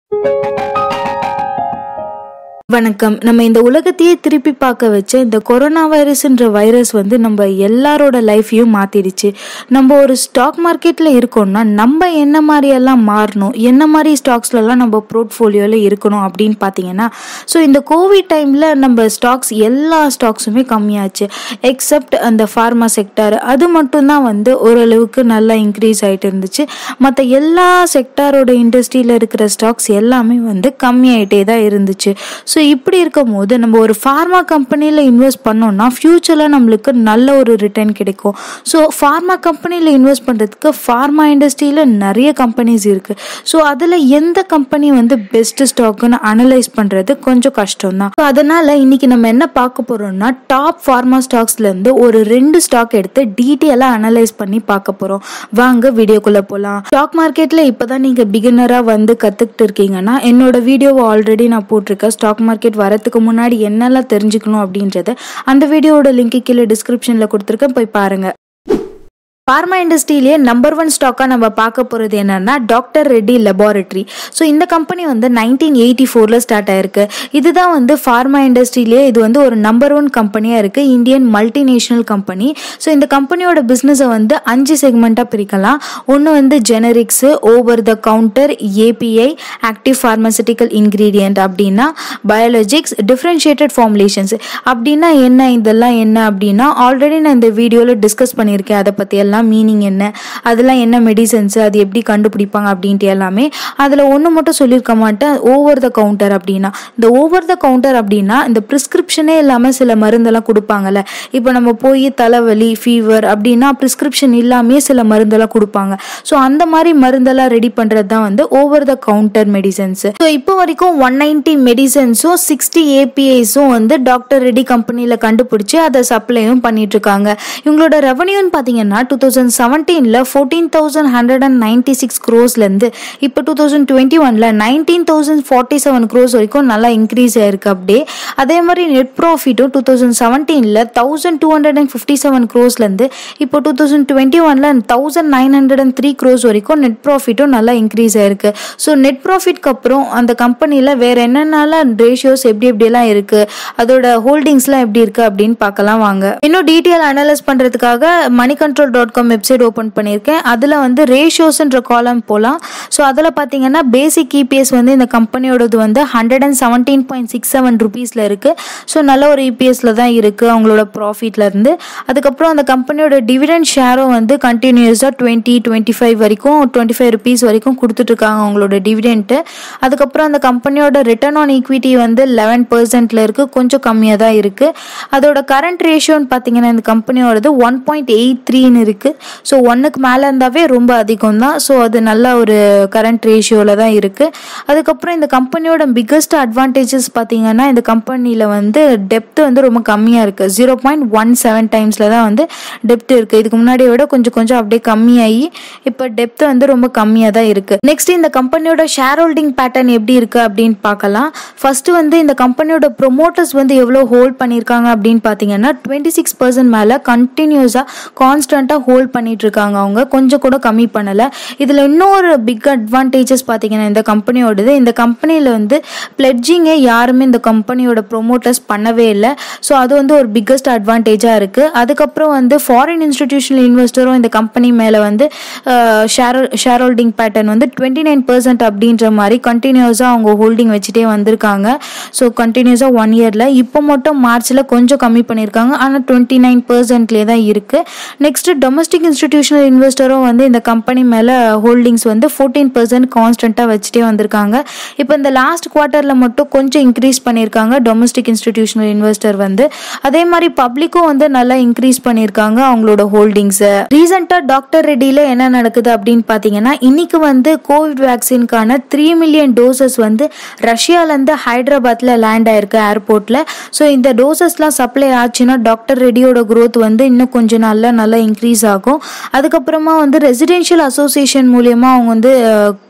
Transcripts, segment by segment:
வணக்கம் நம்ம இந்த உலகத்தையே திருப்பி பார்க்க வச்ச இந்த கொரோனா வைரஸ்ன்ற வைரஸ் வந்து நம்ம எல்லாரோட லைஃப்பையும் மாத்திடுச்சு நம்ம ஒரு ஸ்டாக் மார்க்கெட்ல இருக்கோம்னா நம்ம என்ன மாதிரி எல்லாம் மாறணும் என்ன மாதிரி ஸ்டாக்ஸ்லலாம் நம்ம போர்ட்ஃபோலியோவில் இருக்கணும் அப்படின்னு பார்த்தீங்கன்னா ஸோ இந்த கோவிட் டைமில் நம்ம ஸ்டாக்ஸ் எல்லா ஸ்டாக்ஸுமே கம்மியாச்சு எக்ஸப்ட் அந்த ஃபார்மா செக்டார் அது மட்டும்தான் வந்து ஓரளவுக்கு நல்லா இன்க்ரீஸ் ஆகிட்டு இருந்துச்சு மற்ற எல்லா செக்டாரோட இண்டஸ்ட்ரியில் இருக்கிற ஸ்டாக்ஸ் எல்லாமே வந்து கம்மியாயிட்டே தான் இருந்துச்சு ஸோ இப்படி இருக்கும் போது நம்ம ஒரு ஃபார்மா கம்பெனியில் இன்வெஸ்ட் பண்ணோம்னா ஃப்யூச்சரில் நம்மளுக்கு நல்ல ஒரு ரிட்டர்ன் கிடைக்கும் ஸோ ஃபார்மா கம்பெனியில் இன்வெஸ்ட் பண்ணுறதுக்கு ஃபார்மா இண்டஸ்ட்ரியில் நிறைய கம்பெனிஸ் இருக்குது ஸோ அதில் எந்த கம்பெனி வந்து பெஸ்ட் ஸ்டாக்குன்னு அனலைஸ் பண்ணுறது கொஞ்சம் கஷ்டம் தான் ஸோ அதனால் இன்னைக்கு நம்ம என்ன பார்க்க போகிறோம்னா டாப் ஃபார்மா ஸ்டாக்ஸ்லேருந்து ஒரு ரெண்டு ஸ்டாக் எடுத்து டீட்டெயிலாக அனலைஸ் பண்ணி பார்க்க போகிறோம் வாங்க வீடியோக்குள்ளே போகலாம் ஸ்டாக் மார்க்கெட்டில் இப்போ தான் நீங்கள் பிகினராக வந்து கற்றுக்கிட்டு இருக்கீங்கன்னா என்னோட வீடியோவை ஆல்ரெடி நான் போட்டிருக்கேன் ஸ்டாக் மார்க்கெட் வரதுக்கு முன்னாடி என்னெல்லாம் தெரிஞ்சுக்கணும் அப்படின்றத அந்த வீடியோவோட லிங்க் கீழே டிஸ்கிரிப்ஷனில் கொடுத்துருக்கேன் போய் பாருங்கள் ஃபார்மா இண்டஸ்ட்ரியிலேயே நம்பர் ஒன் ஸ்டாக்காக நம்ம பார்க்க போகிறது என்னன்னா டாக்டர் ரெட்டி லெபார்டரி ஸோ இந்த கம்பெனி வந்து நைன்டீன் எயிட்டி ஃபோரில் ஸ்டார்ட் ஆயிருக்கு இதுதான் வந்து ஃபார்மா இண்டஸ்ட்ரியிலேயே இது வந்து ஒரு நம்பர் ஒன் கம்பெனியாக இருக்குது இந்தியன் மல்டிநேஷனல் கம்பெனி ஸோ இந்த கம்பெனியோட பிஸ்னஸை வந்து அஞ்சு செக்மெண்ட்டாக பிரிக்கலாம் ஒன்று வந்து generics over the counter API active pharmaceutical ingredient அப்படின்னா பயாலஜிக்ஸ் டிஃப்ரென்ஷியேட்டட் ஃபார்முலேஷன்ஸ் அப்படின்னா என்ன இதெல்லாம் என்ன அப்படின்னா ஆல்ரெடி நான் இந்த வீடியோவில் டிஸ்கஸ் பண்ணியிருக்கேன் அதை பற்றி எல்லாம் மீனிங் என்ன அதெல்லாம் என்ன மெடிசன்ஸ் அது எப்படி கண்டுபிடிப்பாங்க அப்படின்ட்டு எல்லாமே அதில் ஒன்று மட்டும் சொல்லியிருக்க மாட்டேன் ஓவர் த கவுண்டர் அப்படின்னா இந்த ஓவர் த கவுண்டர் அப்படின்னா இந்த ப்ரிஸ்கிரிப்ஷனே இல்லாமல் சில மருந்தெல்லாம் கொடுப்பாங்கல்ல இப்போ நம்ம போய் தலைவலி ஃபீவர் அப்படின்னா ப்ரிஸ்கிரிப்ஷன் இல்லாமே சில மருந்தெல்லாம் கொடுப்பாங்க ஸோ அந்த மாதிரி மருந்தெல்லாம் ரெடி பண்ணுறது தான் வந்து over the counter medicines so இப்போ வரைக்கும் ஒன் நைன்டி மெடிசன்ஸும் சிக்ஸ்டி ஏபிஐஸும் வந்து டாக்டர் ரெடி கம்பெனியில் கண்டுபிடிச்சி அதை சப்ளையும் பண்ணிட்டு இருக்காங்க இவங்களோட ரெவன்யூன்னு பார்த்தீங்கன்னா டூ தௌசண்ட் செவன்டீனில் fourteen thousand hundred and ninety six க்ரோஸ்லேருந்து இப்போ டூ தௌசண்ட் டுவெண்ட்டி ஒனில் nineteen thousand forty seven crores வரைக்கும் நல்லா இன்க்ரீஸ் ஆயிருக்கு அப்படியே அதே மாதிரி நெட் ப்ராஃபிட்டும் டூ தௌசண்ட் செவன்டீனில் thousand two hundred and fifty seven க்ரோஸ்லேருந்து இப்போ டூ தௌசண்ட் டுவெண்ட்டி ஒனில் thousand nine hundred and three crores வரைக்கும் நெட் ப்ராஃபிட்டும் நல்லா இன்க்ரீஸ் ஆயிருக்கு ஸோ நெட் ப்ராஃபிட்க்கு அப்புறம் அந்த கம்பெனியில் வேற என்னென்னலாம் ரேஷியோஸ் எப்படி எப்படியெல்லாம் இருக்கு அதோட ஹோல்டிங்ஸ்லாம் எப்படி இருக்கு அப்படின்னு பார்க்கலாம் வாங்க இன்னும் டீட்டெயில் அனலைஸ் பண்ணுறதுக்காக money control dot com website open பண்ணியிருக்கேன் அதில் வந்து ரேஷியோஸ்ன்ற காலம் போகலாம் ஸோ அதில் பார்த்தீங்கன்னா பேசிக் இபிஎஸ் வந்து இந்த கம்பெனியோடது வந்து hundred and seventeen point six seven ருபீஸில் இருக்குது ஸோ நல்ல ஒரு இபிஎஸ்ல தான் இருக்குது அவங்களோட ப்ராஃபிட்ல இருந்து அதுக்கப்புறம் அந்த கம்பெனியோட டிவிடெண்ட் ஷேரும் வந்து கண்டினியூஸாக டுவெண்ட்டி டுவெண்ட்டி ஃபைவ் வரைக்கும் டுவெண்ட்டி ஃபைவ் ருபீஸ் வரைக்கும் கொடுத்துட்ருக்காங்க அவங்களோட டிவிடெண்ட்டு அதுக்கப்புறம் அந்த கம்பெனியோட ரிட்டர்ன் ஆன் ஈக்விட்டி வந்து லெவன் பர்சன்ட்ல இருக்குது கொஞ்சம் கம்மியாக தான் இருக்குது அதோட கரண்ட் ரேஷியோன்னு பார்த்தீங்கன்னா இந்த கம்பெனியோடது ஒன் பாயிண்ட் எயிட் த்ரீன்னு இருக்குது ஸோ ஒன்றுக்கு மேலே இருந்தாவே ரொம்ப அதிகம் தான் ஸோ அது நல்ல ஒரு கரண்ட் ரேஷியோவில் தான் இருக்குது அதுக்கப்புறம் இந்த கம்பெனியோட பிக்கஸ்ட் அட்வான்டேஜஸ் பார்த்தீங்கன்னா இந்த கம்பெனியில் வந்து டெப்த் வந்து ரொம்ப கம்மியாக இருக்குது ஜீரோ பாயிண்ட் ஒன் செவன் டைம்ஸில் தான் வந்து டெப்த் இருக்குது இதுக்கு முன்னாடியை விட கொஞ்சம் கொஞ்சம் அப்படியே கம்மியாகி இப்போ டெப்த் வந்து ரொம்ப கம்மியாக தான் இருக்குது நெக்ஸ்ட் இந்த கம்பெனியோட ஷேர் ஹோல்டிங் பேட்டர்ன் எப்படி இருக்குது அப்படின்னு பார்க்கலாம் ஃபர்ஸ்ட் வந்து இந்த கம்பெனியோட ப்ரொமோட்டர்ஸ் வந்து எவ்வளோ ஹோல்ட் பண்ணியிருக்காங்க அப்படின்னு பார்த்தீங்கன்னா டுவெண்ட்டி சிக்ஸ் பர்சன்ட் மேலே கண்டினியூஸாக கான்ஸ்டண்ட்டாக ஹோல்ட் பண்ணிட்டு இருக்காங்க அவங்க கொஞ்சம் கூட கம்மி பண்ணலை இதில் இன்னொரு பிக் அட்வான்டேஜஸ் பார்த்தீங்கன்னா இந்த கம்பெனியோடது இந்த கம்பெனியில் வந்து பிளட்ஜிங்கே யாருமே இந்த கம்பெனியோட ப்ரொமோட்டர்ஸ் பண்ணவே இல்லை ஸோ அது வந்து ஒரு பிக்கஸ்ட் அட்வான்டேஜாக இருக்குது அதுக்கப்புறம் வந்து ஃபாரின் இன்ஸ்டிடியூஷனல் இன்வெஸ்டரும் இந்த கம்பெனி மேலே வந்து ஷேர் ஷேர் ஹோல்டிங் பேட்டர்ன் வந்து டுவெண்ட்டி நைன் பர்சன்ட் அப்படின்ற மாதிரி கண்டினியூஸாக அவங்க ஹோல்டிங் வச்சுட்டே வந்திருக்காங்க ஸோ கண்டினியூஸாக ஒன் இயரில் இப்போ மட்டும் மார்ச்சில் கொஞ்சம் கம்மி பண்ணியிருக்காங்க ஆனால் டுவெண்ட்டி நைன் பர்சன்ட்லேயே தான் இருக்குது நெக்ஸ்ட் டொமஸ்டிக் இன்ஸ்டிடியூஷனல் இன்வெஸ்டரும் வந்து இந்த கம்பெனி மேலே ஹோல்டிங்ஸ் வந்து ஃபோர்டீன் பர்சன்ட் கான்ஸ்டண்ட்டாக வச்சுட்டே வந்திருக்காங்க இப்போ இந்த லாஸ்ட் குவார்ட்டரில் மட்டும் கொஞ்சம் இன்க்ரீஸ் பண்ணியிருக்காங்க டொமஸ்டிக் இன்ஸ்டிடியூஷனல் இன்வெஸ்டர் வந்து அதே மாதிரி பப்ளிக்கும் வந்து நல்லா இன்க்ரீஸ் பண்ணியிருக்காங்க அவங்களோட ஹோல்டிங்ஸை ரீசெண்டாக டாக்டர் ரெட்டியில் என்ன நடக்குது அப்படின்னு பார்த்தீங்கன்னா இன்னைக்கு வந்து கோவிட் வேக்சின்கான த்ரீ மில்லியன் டோசஸ் வந்து ரஷ்யாலேருந்து ஹைதராபாத்தில் லேண்ட் ஆயிருக்கு ஏர்போர்ட்டில் ஸோ இந்த டோசஸ்லாம் சப்ளை ஆச்சுன்னா டாக்டர் ரெட்டியோட growth வந்து இன்னும் கொஞ்சம் நாளில் நல்லா இன்க்ரீஸ் ஆகும் அதுக்கப்புறமா வந்து ரெசிடென்ஷியல் அசோசியேஷன் மூலியமாக அவங்க வந்து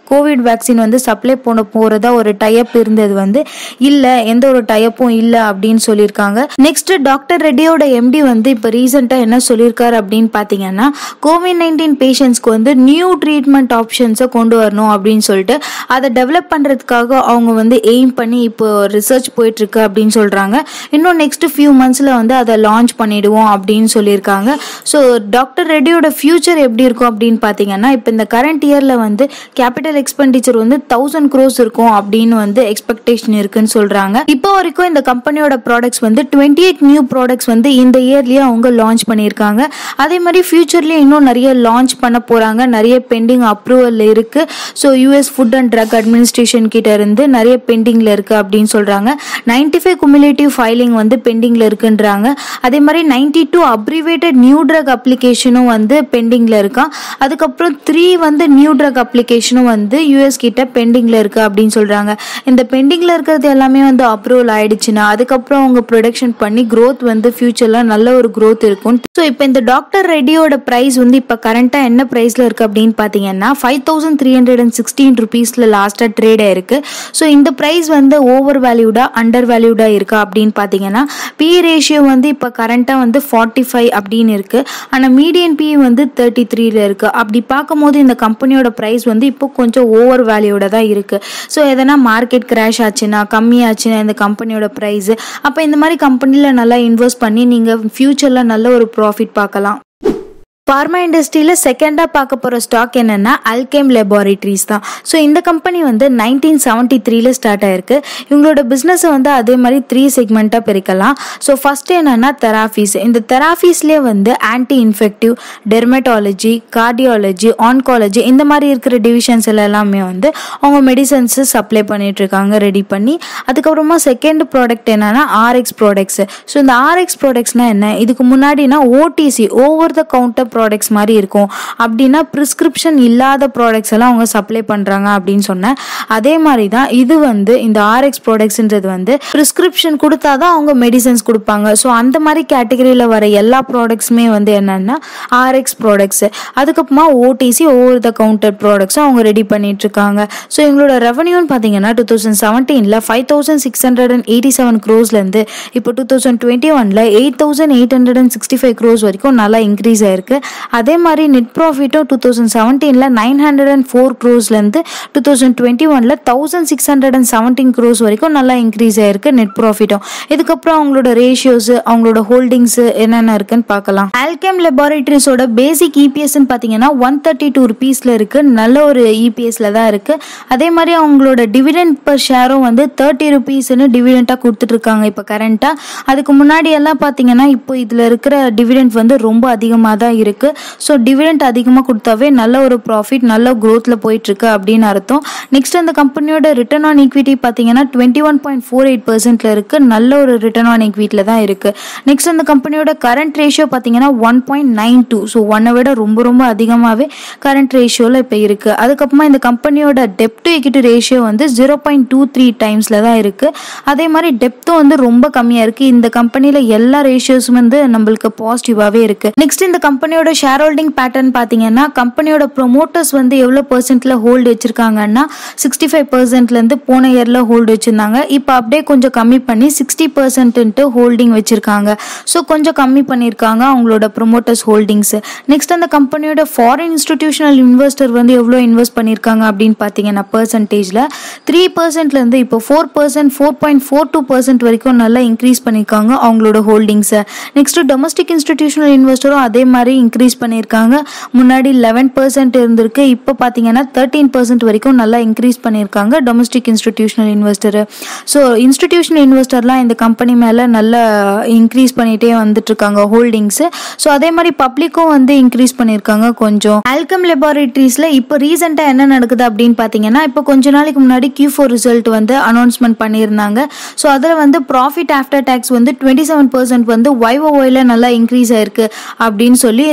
கோவிட் வேக்சின் வந்து சப்ளை பண்ண போறதா ஒரு டைப் இருந்தது வந்து இல்ல எந்த ஒரு டைப்பும் இல்ல அப்படின்னு சொல்லியிருக்காங்க நெக்ஸ்ட் டாக்டர் ரெட்டியோட எம்டி வந்து இப்போ ரீசெண்டா என்ன சொல்லியிருக்காரு அப்படின்னு பாத்தீங்கன்னா கோவிட் நைன்டீன் பேஷண்ட்ஸ்க்கு வந்து நியூ ட்ரீட்மெண்ட் ஆப்ஷன்ஸை கொண்டு வரணும் அப்படின்னு சொல்லிட்டு அதை டெவலப் பண்றதுக்காக அவங்க வந்து எய்ம் பண்ணி இப்போ ரிசர்ச் போயிட்டு இருக்கு அப்படின்னு சொல்றாங்க இன்னும் நெக்ஸ்ட் ஃபியூ மந்த்ஸ்ல வந்து அதை லான்ச் பண்ணிடுவோம் அப்படின்னு சொல்லியிருக்காங்க ஸோ டாக்டர் ரெட்டியோட ஃபியூச்சர் எப்படி இருக்கும் அப்படின்னு பார்த்தீங்கன்னா இப்போ இந்த கரண்ட் இயர்ல வந்து கேபிட்டல் எக்ஸ்பெண்டிச்சர் வந்து தௌசண்ட் க்ரோஸ் இருக்கும் அப்படின்னு வந்து எக்ஸ்பெக்டேஷன் இருக்குன்னு சொல்றாங்க இப்போ வரைக்கும் இந்த கம்பெனியோட ப்ராடக்ட்ஸ் வந்து டுவெண்ட்டி எயிட் நியூ ப்ராடக்ட்ஸ் வந்து இந்த இயர்லயே அவங்க லான்ச் பண்ணியிருக்காங்க அதே மாதிரி ஃபியூச்சர்லயே இன்னும் நிறைய லான்ச் பண்ண போறாங்க நிறைய பெண்டிங் அப்ரூவல் இருக்கு so US food and drug administration கிட்ட இருந்து நிறைய பெண்டிங்ல இருக்கு அப்படின்னு சொல்றாங்க நைன்டி ஃபைவ் குமுலேட்டிவ் ஃபைலிங் வந்து பெண்டிங்ல இருக்குன்றாங்க அதே மாதிரி ninety two abbreviated new drug அப்ளிகேஷனும் வந்து பெண்டிங்ல இருக்கான் அதுக்கப்புறம் த்ரீ வந்து நியூ ட்ரக் அப்ளிகேஷனும் வந்து யூஎஸ் கிட்ட பெண்டிங்ல இருக்கு அப்படின்னு சொல்றாங்க இந்த பெண்டிங்ல இருக்கிறது எல்லாமே வந்து அப்ரூவல் ஆயிடுச்சுன்னா அதுக்கப்புறம் அவங்க ப்ரொடக்ஷன் பண்ணி growth வந்து ஃபியூச்சர்ல நல்ல ஒரு growth இருக்கும் ஸோ இப்போ இந்த டாக்டர் ரெட்டியோட ப்ரைஸ் வந்து இப்போ கரண்ட்டாக என்ன ப்ரைஸில் இருக்குது அப்படின்னு பார்த்தீங்கன்னா five thousand three hundred and sixteen ருபீஸில் லாஸ்ட்டாக ட்ரேட் ஆயிருக்கு ஸோ இந்த ப்ரைஸ் வந்து ஓவர் வேல்யூடா அண்டர் வேல்யூடா இருக்கா அப்படின்னு பார்த்தீங்கன்னா பி ரேஷியோ வந்து இப்போ கரண்ட்டாக வந்து ஃபார்ட்டி ஃபைவ் அப்படின்னு இருக்குது ஆனால் மீடியன் பி வந்து தேர்ட்டி த்ரீல இருக்குது அப்படி பார்க்கும்போது இந்த கம்பெனியோட ப்ரைஸ் வந்து இப்போ கொஞ்சம் ஓவர் வேல்யூட தான் இருக்குது ஸோ எதனா மார்க்கெட் கிராஷ் ஆச்சுன்னா கம்மியாச்சுன்னா இந்த கம்பெனியோட ப்ரைஸ் அப்போ இந்த மாதிரி கம்பெனியில் நல்லா இன்வெஸ்ட் பண்ணி நீங்கள் ஃப்யூச்சரில் நல்ல ஒரு ப்ராஃபிட் பார்க்கலாம் ஃபார்மா இண்டஸ்ட்ரியில் செகண்டாக பார்க்க போகிற ஸ்டாக் என்னென்னா அல்கேம் லெபார்ட்ரிஸ் தான் ஸோ இந்த கம்பெனி வந்து நைன்டீன் செவன்ட்டி த்ரீல ஸ்டார்ட் ஆயிருக்கு இவங்களோட பிஸ்னஸை வந்து அதே மாதிரி த்ரீ செக்மெண்ட்டாக பிரிக்கலாம் ஸோ ஃபர்ஸ்ட் என்னென்னா தெராஃபீஸ் இந்த தெராஃபீஸ்லேயே வந்து anti infective dermatology cardiology oncology இந்த மாதிரி இருக்கிற டிவிஷன்ஸ் எல்லாமே வந்து அவங்க மெடிசன்ஸ் சப்ளை பண்ணிட்டு இருக்காங்க ரெடி பண்ணி அதுக்கப்புறமா செகண்ட் ப்ராடக்ட் என்னன்னா ஆர்எக்ஸ் ப்ராடக்ட்ஸ் ஸோ இந்த ஆர்எக்ஸ் ப்ராடக்ட்ஸ்னா என்ன இதுக்கு முன்னாடினா OTC over the counter products மாதிரி இருக்கும் அப்படின்னா ப்ரிஸ்கிரிப்ஷன் இல்லாத ப்ராடக்ட்ஸ் எல்லாம் அவங்க சப்ளை பண்ணுறாங்க அப்படின்னு சொன்னேன் அதே மாதிரி தான் இது வந்து இந்த ஆர்எக்ஸ் ப்ராடக்ட்ஸ்ன்றது வந்து ப்ரிஸ்கிரிப்ஷன் கொடுத்தா தான் அவங்க மெடிசன்ஸ் கொடுப்பாங்க ஸோ அந்த மாதிரி கேட்டகரியில் வர எல்லா ப்ராடக்ட்ஸுமே வந்து என்னன்னா ஆர்எக்ஸ் ப்ராடக்ட்ஸ் அதுக்கப்புறமா ஓடிசி ஓவர் த கவுண்டர் ப்ராடக்ட்ஸும் அவங்க ரெடி பண்ணிட்டு இருக்காங்க ஸோ எங்களோட ரெவன்யூன்னு பார்த்தீங்கன்னா டூ தௌசண்ட் செவன்டீனில் five thousand six hundred and eighty seven க்ரோஸ்லேருந்து இப்போ டூ தௌசண்ட் டுவெண்ட்டி ஒனில் eight thousand eight hundred and sixty five crores வரைக்கும் நல்லா இன்க்ரீஸ் ஆயிருக்கு அதே மாதிரி நெட் ப்ராஃபிட்டும் டூ தௌசண்ட் செவன்டீனில் நைன் ஹண்ட்ரட் அண்ட் ஃபோர் க்ரோஸ்லேருந்து டூ தௌசண்ட் டுவெண்ட்டி ஒனில் thousand six hundred and seventeen crores வரைக்கும் நல்லா இன்க்ரீஸ் ஆயிருக்கு நெட் ப்ராஃபிட்டும் இதுக்கப்புறம் அவங்களோட ரேஷியோஸ் அவங்களோட ஹோல்டிங்ஸ் என்னென்ன இருக்குன்னு பார்க்கலாம் ஆல்கேம் லெபார்ட்ரிஸோட பேசிக் இபிஎஸ்ன்னு பார்த்தீங்கன்னா ஒன் தேர்ட்டி டூ ருபீஸில் இருக்கு நல்ல ஒரு இபிஎஸ்ல தான் இருக்கு அதே மாதிரி அவங்களோட டிவிடெண்ட் பர் ஷேரும் வந்து தேர்ட்டி ருபீஸ்னு டிவிடெண்ட்டாக கொடுத்துட்டு இருக்காங்க இப்போ கரண்ட்டாக அதுக்கு முன்னாடி எல்லாம் பார்த்தீங்கன்னா இப்போ இதில் இருக்கிற டிவிடெண்ட் வந்து ரொம்ப அதிகமாக தான் இருக்கு ஸோ டிவிடெண்ட் அதிகமாக கொடுத்தாவே நல்ல ஒரு ப்ராஃபிட் நல்ல க்ரோத்தில் போயிட்டு இருக்கு அப்படின்னு அர்த்தம் நெக்ஸ்ட் அந்த கம்பெனியோட ரிட்டர்ன் ஆன் ஈக்விட்டி பார்த்தீங்கன்னா twenty one point four eight பர்சன்ட்ல இருக்கு நல்ல ஒரு ரிட்டர்ன் ஆன் ஈக்விட்டியில் தான் இருக்கு நெக்ஸ்ட் அந்த கம்பெனியோட கரண்ட் ரேஷியோ பார்த்தீங்கன்னா one point nine two so ஒன்னை விட ரொம்ப ரொம்ப அதிகமாகவே கரண்ட் ரேஷியோவில் இப்போ இருக்கு அதுக்கப்புறமா இந்த கம்பெனியோட டெப்ட் டு எக்விட்டி ரேஷியோ வந்து ஜீரோ பாயிண்ட் டூ த்ரீ டைம்ஸில் தான் இருக்கு அதே மாதிரி டெப்த்தும் வந்து ரொம்ப கம்மியாக இருக்கு இந்த கம்பெனியில் எல்லா ரேஷியோஸும் வந்து நம்மளுக்கு பாசிட்டிவாகவே இருக்கு நெக்ஸ்ட் இந்த கம்பெனியோட ஷேர் ஹோல்டிங் பேட்டர்ன் பார்த்தீங்கன்னா கம்பெனியோட ப்ரொமோட்டர்ஸ் வந்து எவ்வளோ பர்சன்ட்ல ஹோல்டு வச்சிருக்காங்கன்னா சிக்ஸ்டி ஃபைவ் பர்சன்ட்லேருந்து போன இயரில் ஹோல்டு வச்சிருந்தாங்க இப்போ அப்படியே கொஞ்சம் கம்மி பண்ணி சிக்ஸ்டி பர்சன்ட்டு ஹோல்டிங் வச்சிருக்காங்க ஸோ கொஞ்சம் கம்மி பண்ணியிருக்காங்க அவங்களோட ப்ரொமோட்டர்ஸ் ஹோல்டிங்ஸ் நெக்ஸ்ட் அந்த கம்பெனியோட ஃபாரின் இன்ஸ்டிடியூஷனல் இன்வெஸ்டர் வந்து எவ்வளோ இன்வெஸ்ட் பண்ணியிருக்காங்க அப்படின்னு பார்த்தீங்கன்னா பர்சன்டேஜில் த்ரீ பர்சன்ட்லேருந்து இப்போ four percent four point four two percent வரைக்கும் நல்லா இன்க்ரீஸ் பண்ணியிருக்காங்க அவங்களோட ஹோல்டிங்ஸை நெக்ஸ்ட் டொமஸ்டிக் இன்ஸ்டிடியூஷனல் இன்வெஸ்டரும் அதே மாதிரி இன்க்ரீஸ் பண்ணியிருக்காங்க முன்னாடி லெவன் பர்சன்ட் இருந்திருக்கு இப்போ பார்த்தீங்கன்னா தேர்ட்டீன் பர்சன்ட் வரைக்கும் நல்லா இன்க்ரீஸ் பண்ணியிருக்காங்க domestic institutional investor so institutional இன்வெஸ்டர்லாம் இந்த கம்பெனி மேலே நல்லா இன்க்ரீஸ் பண்ணிகிட்டே வந்துட்டு இருக்காங்க ஹோல்டிங்ஸ் ஸோ அதே மாதிரி பப்ளிக்கும் வந்து இன்க்ரீஸ் பண்ணியிருக்காங்க கொஞ்சம் ஆல்கம் லெபார்ட்ரிஸில் இப்போ ரீசெண்டாக என்ன நடக்குது அப்படின்னு பார்த்தீங்கன்னா இப்போ கொஞ்ச நாளைக்கு முன்னாடி கியூ ஃபோர் ரிசல்ட் வந்து அனௌன்ஸ்மெண்ட் பண்ணியிருந்தாங்க ஸோ அதில் வந்து ப்ராஃபிட் ஆஃப்டர் டேக்ஸ் வந்து டுவெண்ட்டி செவன் பர்சன்ட் வந்து ஒய்ஓஒயில் நல்லா இன்க்ரீஸ் ஆயிருக்கு அப்படின்னு சொல்லி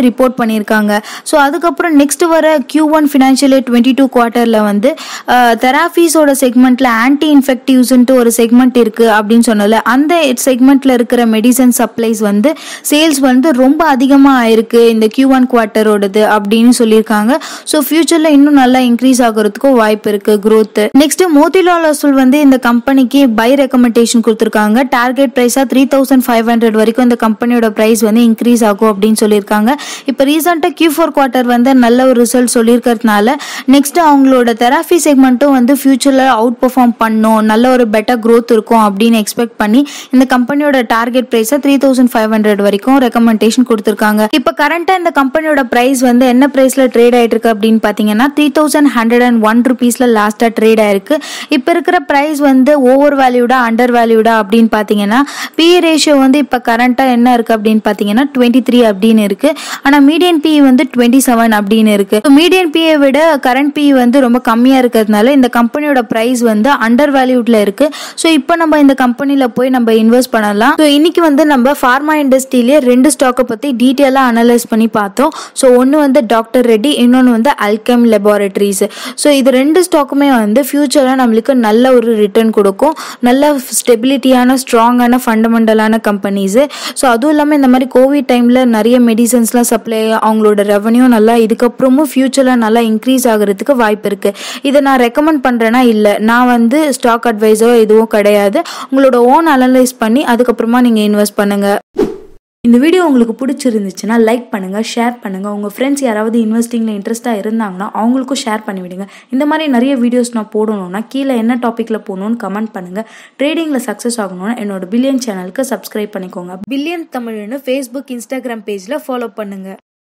ரிப்போர்ட் பண்ணியிருக்காங்க ஸோ அதுக்கப்புறம் நெக்ஸ்ட் வர Q one financial year twenty two குவார்ட்டரில் வந்து தெராஃபீஸோட செக்மெண்ட்டில் ஆன்டி இன்ஃபெக்டிவ்ஸ்ன்ட்டு ஒரு செக்மெண்ட் இருக்குது அப்படின்னு சொன்னல அந்த செக்மெண்ட்டில் இருக்கிற மெடிசன் சப்ளைஸ் வந்து சேல்ஸ் வந்து ரொம்ப அதிகமாக ஆயிருக்கு இந்த கியூ ஒன் குவார்ட்டரோடது அப்படின்னு சொல்லியிருக்காங்க ஸோ ஃபியூச்சரில் இன்னும் நல்லா இன்க்ரீஸ் ஆகிறதுக்கும் வாய்ப்பு இருக்குது growth நெக்ஸ்ட் மோதிலால் அசூல் வந்து இந்த கம்பெனிக்கு பை ரெக்கமெண்டேஷன் கொடுத்துருக்காங்க டார்கெட் ப்ரைஸாக த்ரீ தௌசண்ட் ஃபைவ் ஹண்ட்ரட் வரைக்கும் இந்த கம்பெனியோட ப்ரைஸ் வந்து இன்க்ரீஸ் ஆகும் அப்படின்னு சொல்லியிருக்காங்க இப்போ ரீசெண்டாக கியூ ஃபோர் குவார்ட்டர் வந்து நல்ல ஒரு ரிசல்ட் சொல்லியிருக்கிறதுனால நெக்ஸ்ட் அவங்களோட தெராபி செக்மெண்ட்டும் வந்து ஃபியூச்சரில் அவுட் பெர்ஃபார்ம் பண்ணும் நல்ல ஒரு பெட்டர் growth இருக்கும் அப்படின்னு எக்ஸ்பெக்ட் பண்ணி இந்த கம்பெனியோட டார்கெட் ப்ரைஸை த்ரீ தௌசண்ட் ஃபைவ் ஹண்ட்ரட் வரைக்கும் ரெக்கமெண்டேஷன் கொடுத்துருக்காங்க இப்போ கரண்ட்டாக இந்த கம்பெனியோட ப்ரைஸ் வந்து என்ன ப்ரைஸில் ட்ரேட் ஆயிட்டு இருக்கு அப்படின்னு பார்த்தீங்கன்னா three thousand hundred and one ருபீஸில் லாஸ்ட்டாக ட்ரேட் ஆயிருக்கு இப்போ இருக்கிற ப்ரைஸ் வந்து ஓவர் வேல்யூடா அண்டர் வேல்யூடா அப்படின்னு பார்த்தீங்கன்னா பி ரேஷியோ வந்து இப்போ கரண்ட்டாக என்ன இருக்கு அப்படின்னு பார்த்தீங்கன்னா டுவெண்ட்டி த்ரீ அப்படின்னு இருக்கு ஆனால் மீடியன் பி வந்து டுவெண்ட்டி செவன் அப்படின்னு இருக்கு மீடியன் பியை விட கரண்ட் பி வந்து ரொம்ப கம்மியாக இருக்கிறதுனால இந்த கம்பெனியோட ப்ரைஸ் வந்து அண்டர் வேல்யூட்ல இருக்கு ஸோ இப்போ நம்ம இந்த கம்பெனியில் போய் நம்ம இன்வெஸ்ட் பண்ணலாம் ஸோ இன்னைக்கு வந்து நம்ம ஃபார்மா இண்டஸ்ட்ரியிலே ரெண்டு ஸ்டாக்கை பற்றி டீட்டெயிலாக அனலைஸ் பண்ணி பார்த்தோம் ஸோ ஒன்று வந்து டாக்டர் ரெட்டி இன்னொன்று வந்து அல்கெம் லெபார்டரிஸ் ஸோ இது ரெண்டு ஸ்டாக்குமே வந்து ஃபியூச்சரில் நம்மளுக்கு நல்ல ஒரு ரிட்டர்ன் கொடுக்கும் நல்ல ஸ்டெபிலிட்டியான ஸ்ட்ராங்கான ஃபண்டமெண்டலான கம்பெனிஸு ஸோ அதுவும் இல்லாமல் இந்த மாதிரி கோவிட் டைமில் நிறைய மெடிசன்ஸ்லாம் சப்ளை அவங்களோட ரெவன்யூ நல்லா இதுக்கப்புறமும் ஃபியூச்சரில் நல்லா இன்க்ரீஸ் ஆகிறதுக்கு வாய்ப்பு இருக்குது இதை நான் ரெக்கமெண்ட் பண்ணுறேன்னா இல்லை நான் வந்து ஸ்டாக் அட்வைஸோ எதுவும் கிடையாது உங்களோட ஓன் அனலைஸ் பண்ணி அதுக்கப்புறமா நீங்கள் இன்வெஸ்ட் பண்ணுங்கள் இந்த வீடியோ உங்களுக்கு பிடிச்சிருந்துச்சுன்னா லைக் பண்ணுங்கள் ஷேர் பண்ணுங்கள் உங்கள் ஃப்ரெண்ட்ஸ் யாராவது இன்வெஸ்டிங்கில் இன்ட்ரெஸ்ட்டாக இருந்தாங்கன்னா அவங்களுக்கும் ஷேர் பண்ணி விடுங்க இந்த மாதிரி நிறைய வீடியோஸ் நான் போடணும்னா கீழே என்ன டாப்பிக்கில் போகணும்னு கமெண்ட் பண்ணுங்கள் ட்ரேடிங்கில் சக்ஸஸ் ஆகணும்னா என்னோட பில்லியன் சேனலுக்கு சப்ஸ்கிரைப் பண்ணிக்கோங்க பில்லியன் தமிழ்னு ஃபேஸ்புக் இன்ஸ்டாகிராம் பேஜில் ஃபாலோ பண்ணுங்கள்